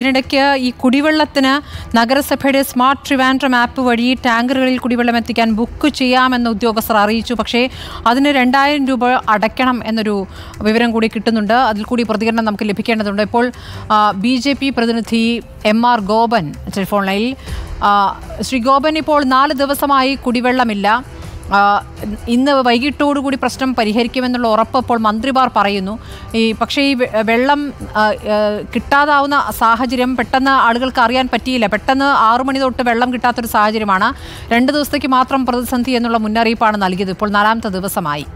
ഇതിനിടയ്ക്ക് ഈ കുടിവെള്ളത്തിന് നഗരസഭയുടെ സ്മാർട്ട് ട്രിവാൻഡ്രം ആപ്പ് വഴി ടാങ്കറുകളിൽ കുടിവെള്ളം എത്തിക്കാൻ ബുക്ക് ചെയ്യാമെന്ന് ഉദ്യോഗസ്ഥർ അറിയിച്ചു പക്ഷേ അതിന് രണ്ടായിരം രൂപ അടയ്ക്കണം എന്നൊരു വിവരം കൂടി കിട്ടുന്നുണ്ട് അതിൽ കൂടി പ്രതികരണം നമുക്ക് ലഭിക്കേണ്ടതുണ്ട് ഇപ്പോൾ ബി ജെ പി പ്രതിനിധി എം ആർ ഗോപൻ ടെലിഫോൺ ലൈനിൽ ആ, ശ്രീ ഗോപൻ ഇപ്പോൾ നാല് ദിവസമായി കുടിവെള്ളമില്ല ആ, ഇന്ന് വൈകിട്ടോടുകൂടി പ്രശ്നം പരിഹരിക്കുമെന്നുള്ള ഉറപ്പ് ഇപ്പോൾ മന്ത്രിമാർ പറയുന്നു ഈ പക്ഷേ ഈ വെ- വെള്ളം ആ, ആ, കിട്ടാതാവുന്ന സാഹചര്യം പെട്ടെന്ന് ആളുകൾക്ക് അറിയാൻ പറ്റിയില്ല പെട്ടെന്ന് ആറു മണി തൊട്ട് വെള്ളം കിട്ടാത്തൊരു സാഹചര്യമാണ് രണ്ട് ദിവസത്തേക്ക് മാത്രം പ്രതിസന്ധി എന്നുള്ള മുന്നറിയിപ്പാണ് നൽകിയത് ഇപ്പോൾ നാലാമത്തെ ദിവസമായി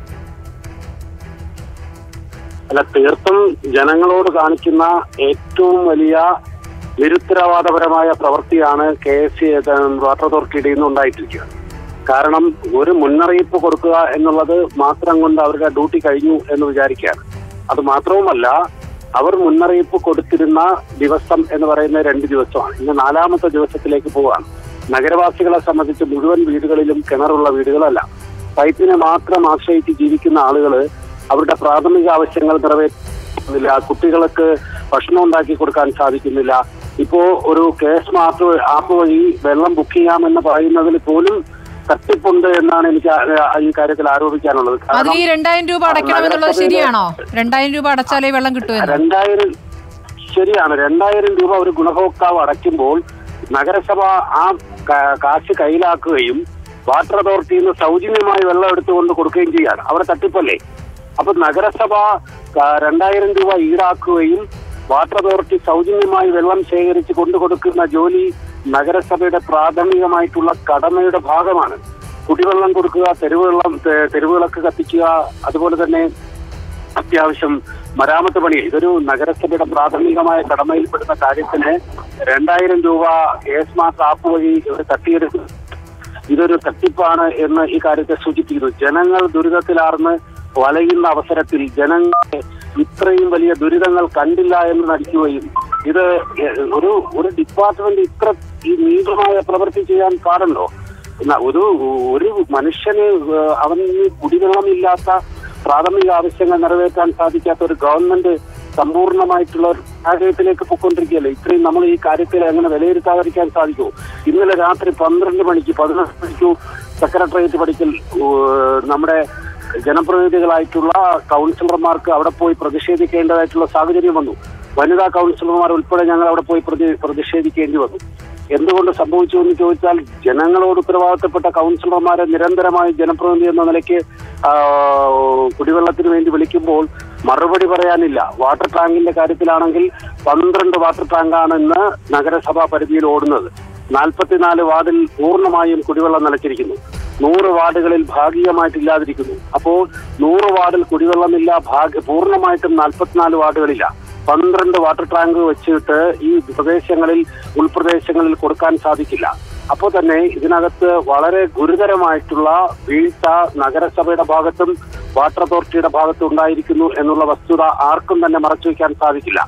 അല്ല തീർത്തും ജനങ്ങളോട് കാണിക്കുന്ന ഏറ്റവും വലിയ നിരുത്തരവാദപരമായ പ്രവൃത്തിയാണ് കെ എസ് സി വാട്ടർ അതോറിറ്റിയുടെ നിന്ന് ഉണ്ടായിട്ടിരിക്കുക കാരണം ഒരു മുന്നറിയിപ്പ് കൊടുക്കുക എന്നുള്ളത് മാത്രം കൊണ്ട് അവരുടെ ഡ്യൂട്ടി കഴിഞ്ഞു എന്ന് വിചാരിക്കുകയാണ് അത് മാത്രവുമല്ല അവർ മുന്നറിയിപ്പ് കൊടുത്തിരുന്ന ദിവസം എന്ന് പറയുന്നത് രണ്ട് ദിവസമാണ് ഇന്ന് നാലാമത്തെ ദിവസത്തിലേക്ക് പോവുകയാണ് നഗരവാസികളെ സംബന്ധിച്ച് മുഴുവൻ വീടുകളിലും കിണറുള്ള വീടുകളല്ല പൈപ്പിനെ മാത്രം ആശ്രയിച്ച് ജീവിക്കുന്ന ആളുകൾ അവരുടെ പ്രാഥമിക ആവശ്യങ്ങൾ നിറവേറ്റുന്നില്ല കുട്ടികൾക്ക് ഭക്ഷണം ഉണ്ടാക്കി കൊടുക്കാൻ സാധിക്കുന്നില്ല ഇപ്പോ ഒരു കെ സ്മാർട്ട് ആപ്പ് വഴി വെള്ളം ബുക്ക് ചെയ്യാമെന്ന് പറയുന്നതിൽ പോലും തട്ടിപ്പുണ്ട് എന്നാണ് എനിക്ക് ആ- ആ ഈ കാര്യത്തിൽ ആരോപിക്കാനുള്ളത് അതിൽ കാരണം ഈ രണ്ടായിരം രൂപ അടയ്ക്കണമെന്നുള്ളത് ശരിയാണോ രണ്ടായിരം രൂപ അടച്ചാലേ വെള്ളം കിട്ടുമെന്ന് രണ്ടായിരം ശരിയാണ് രണ്ടായിരം രൂപ ഒരു ഗുണഭോക്താവ് അടയ്ക്കുമ്പോൾ നഗരസഭ ആ കാ- കാശ് കയ്യിലാക്കുകയും വാട്ടർ അതോറിറ്റിയിൽ നിന്ന് സൗജന്യമായി വെള്ളം എടുത്തുകൊണ്ട് കൊടുക്കുകയും ചെയ്യാണ് അവിടെ തട്ടിപ്പല്ലേ അപ്പൊ നഗരസഭ ആ, രണ്ടായിരം രൂപ ഈടാക്കുകയും വാട്ടർ അതോറിറ്റി സൗജന്യമായി വെള്ളം ശേഖരിച്ച് കൊണ്ടു കൊടുക്കുന്ന ജോലി നഗരസഭയുടെ പ്രാഥമികമായിട്ടുള്ള കടമയുടെ ഭാഗമാണ് കുടിവെള്ളം കൊടുക്കുക തെരുവുവെള്ളം തെ- തെരുവുവിളക്ക് കത്തിക്കുക അതുപോലെ തന്നെ അത്യാവശ്യം മരാമത്ത് പണി ഇതൊരു നഗരസഭയുടെ പ്രാഥമികമായ കടമയിൽപ്പെടുന്ന കാര്യത്തിന് രണ്ടായിരം രൂപ എ സ്മാർട്ട് ആപ്പ് വഴി ഇവർ തട്ടിയെടുക്കും ഇതൊരു തട്ടിപ്പാണ് എന്ന് ഈ കാര്യത്തെ സൂചിപ്പിക്കുന്നു ജനങ്ങൾ ദുരിതത്തിലാർന്ന് വലയുന്ന അവസരത്തിൽ ജനങ്ങൾ ഇത്രയും വലിയ ദുരിതങ്ങൾ കണ്ടില്ല എന്ന് നടിക്കുകയും ഇത് ഒരു ഒരു ഡിപ്പാർട്ട്മെന്റ് ഇത്ര ഈ നീണ്ടമായ പ്രവൃത്തി ചെയ്യാൻ പാടുണ്ടോ എന്നാ ഒരു ഒരു മനുഷ്യന് ഏഹ് അവന് കുടിവെള്ളമില്ലാത്ത പ്രാഥമിക ആവശ്യങ്ങൾ നിറവേറ്റാൻ സാധിക്കാത്ത ഒരു ഗവൺമെന്റ് സമ്പൂർണ്ണമായിട്ടുള്ള ഒരു സാഹചര്യത്തിലേക്ക് പൊയ്ക്കൊണ്ടിരിക്കുകയല്ലേ ഇത്രയും നമ്മൾ ഈ കാര്യത്തിൽ എങ്ങനെ വിലയിരുത്താതിരിക്കാൻ സാധിക്കുമോ ഇന്നലെ രാത്രി പന്ത്രണ്ട് മണിക്ക് പതിനൊന്ന് മണിക്കു സെക്രട്ടേറിയറ്റ് പഠിക്കൽ ഏഹ് നമ്മുടെ ജനപ്രതിനിധികളായിട്ടുള്ള കൗൺസിലർമാർക്ക് അവിടെ പോയി പ്രതിഷേധിക്കേണ്ടതായിട്ടുള്ള സാഹചര്യം വന്നു വനിതാ കൗൺസിലർമാർ ഉൾപ്പെടെ ഞങ്ങൾ അവിടെ പോയി പ്രതി പ്രതിഷേധിക്കേണ്ടി വന്നു എന്തുകൊണ്ട് സംഭവിച്ചു എന്ന് ചോദിച്ചാൽ ജനങ്ങളോട് ഉത്തരവാദിത്തപ്പെട്ട കൗൺസിലർമാരെ നിരന്തരമായി ജനപ്രതിനിധി എന്ന നിലയ്ക്ക് ആ, കുടിവെള്ളത്തിന് വേണ്ടി വിളിക്കുമ്പോൾ മറുപടി പറയാനില്ല വാട്ടർ ടാങ്കിന്റെ കാര്യത്തിലാണെങ്കിൽ പന്ത്രണ്ട് വാട്ടർ ടാങ്കാണ് ഇന്ന് നഗരസഭാ പരിധിയിൽ ഓടുന്നത് നാൽപ്പത്തിനാല് വാർഡിൽ പൂർണ്ണമായും കുടിവെള്ളം നിലച്ചിരിക്കുന്നു നൂറ് വാർഡുകളിൽ ഭാഗികമായിട്ടില്ലാതിരിക്കുന്നു അപ്പോൾ നൂറ് വാർഡിൽ കുടിവെള്ളമില്ല ഭാഗ്യ പൂർണ്ണമായിട്ടും നാൽപ്പത്തിനാല് വാർഡുകളില്ല പന്ത്രണ്ട് വാട്ടർ ടാങ്ക് വെച്ചിട്ട് ഈ പ്രദേശങ്ങളിൽ ഉൾപ്രദേശങ്ങളിൽ കൊടുക്കാൻ സാധിക്കില്ല അപ്പോൾ തന്നെ ഇതിനകത്ത് വളരെ ഗുരുതരമായിട്ടുള്ള വീഴ്ച നഗരസഭയുടെ ഭാഗത്തും വാട്ടർ അതോറിറ്റിയുടെ ഭാഗത്തും ഉണ്ടായിരിക്കുന്നു എന്നുള്ള വസ്തുത ആർക്കും തന്നെ മറച്ചു വയ്ക്കാൻ സാധിക്കില്ല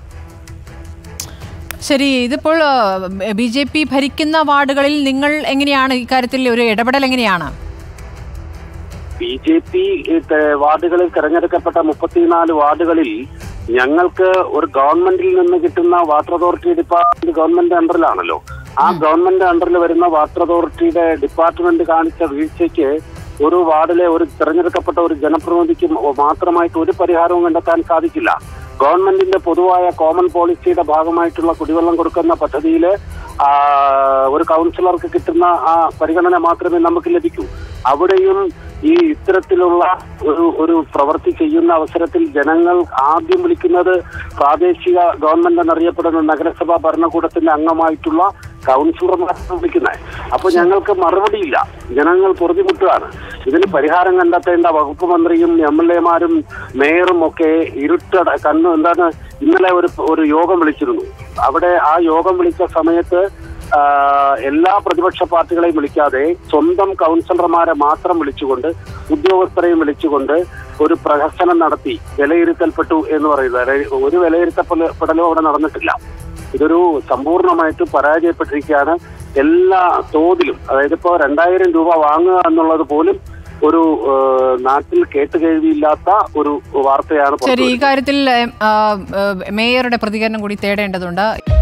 ശരി ഇതിപ്പോൾ ബി ജെ പി ഭരിക്കുന്ന വാർഡുകളിൽ നിങ്ങൾ എങ്ങനെയാണ് ഇക്കാര്യത്തിൽ ഒരു ഇടപെടൽ എങ്ങനെയാണ് ബി ജെ പി വാർഡുകളിൽ തെരഞ്ഞെടുക്കപ്പെട്ട മുപ്പത്തിനാല് വാർഡുകളിൽ ഞങ്ങൾക്ക് ഒരു ഗവൺമെന്റിൽ നിന്ന് കിട്ടുന്ന വാട്ടർ അതോറിറ്റി ഡിപ്പാർട്ട്മെന്റ് ഗവൺമെന്റ് അണ്ടറിലാണല്ലോ ആ ഗവൺമെന്റ് അണ്ടറിൽ വരുന്ന വാട്ടർ അതോറിറ്റിയുടെ ഡിപ്പാർട്ട്മെന്റ് കാണിച്ച വീഴ്ചയ്ക്ക് ഒരു വാർഡിലെ ഒരു തെരഞ്ഞെടുക്കപ്പെട്ട ഒരു ജനപ്രതിനിധിക്ക് മാത്രമായിട്ട് ഒരു പരിഹാരവും കണ്ടെത്താൻ സാധിക്കില്ല ഗവൺമെന്റിന്റെ പൊതുവായ കോമൺ പോളിസിയുടെ ഭാഗമായിട്ടുള്ള കുടിവെള്ളം കൊടുക്കുന്ന പദ്ധതിയിൽ ഒരു കൗൺസിലർക്ക് കിട്ടുന്ന ആ പരിഗണന മാത്രമേ നമുക്ക് ലഭിക്കൂ അവിടെയും ഈ ഇത്തരത്തിലുള്ള ഒരു ഒരു പ്രവൃത്തി ചെയ്യുന്ന അവസരത്തിൽ ജനങ്ങൾ ആദ്യം വിളിക്കുന്നത് പ്രാദേശിക ഗവൺമെന്റ് എന്നറിയപ്പെടുന്ന നഗരസഭാ ഭരണകൂടത്തിന്റെ അംഗമായിട്ടുള്ള കൗൺസിലർമാരാണ് വിളിക്കുന്നത് അപ്പൊ ഞങ്ങൾക്ക് മറുപടിയില്ല ജനങ്ങൾ പൊറുതിമുട്ടുകയാണ് ഇതിന് പരിഹാരം കണ്ടെത്തേണ്ട വകുപ്പ് മന്ത്രിയും എം എൽ എമാരും മേയറും ഒക്കെ ഇരുട്ടട കണ്ണു എന്താണ് ഇന്നലെ ഒരു ഒരു യോഗം വിളിച്ചിരുന്നു അവിടെ ആ യോഗം വിളിച്ച സമയത്ത് ആ, എല്ലാ പ്രതിപക്ഷ പാർട്ടികളെയും വിളിക്കാതെ സ്വന്തം കൗൺസിലർമാരെ മാത്രം വിളിച്ചുകൊണ്ട് ഉദ്യോഗസ്ഥരെയും വിളിച്ചുകൊണ്ട് ഒരു പ്രഹസനം നടത്തി വിലയിരുത്തൽപ്പെട്ടു എന്ന് പറയുന്നത് അതായത് ഒരു വിലയിരുത്തപ്പെടലും അവിടെ നടന്നിട്ടില്ല ഇതൊരു സമ്പൂർണ്ണമായിട്ട് പരാജയപ്പെട്ടിരിക്കുകയാണ് എല്ലാ തോതിലും അതായത് ഇപ്പോൾ രണ്ടായിരം രൂപ വാങ്ങുക എന്നുള്ളത് പോലും ഒരു ആ, നാട്ടിൽ കേട്ടുകേഴ്വിയില്ലാത്ത ഒരു വാർത്തയാണ് ശരി ഈ പുറത്തുവരുന്നത്. കാര്യത്തിൽ ഏ, ആ, ഏ, മേയറുടെ പ്രതികരണം കൂടി തേടേണ്ടതുണ്ട്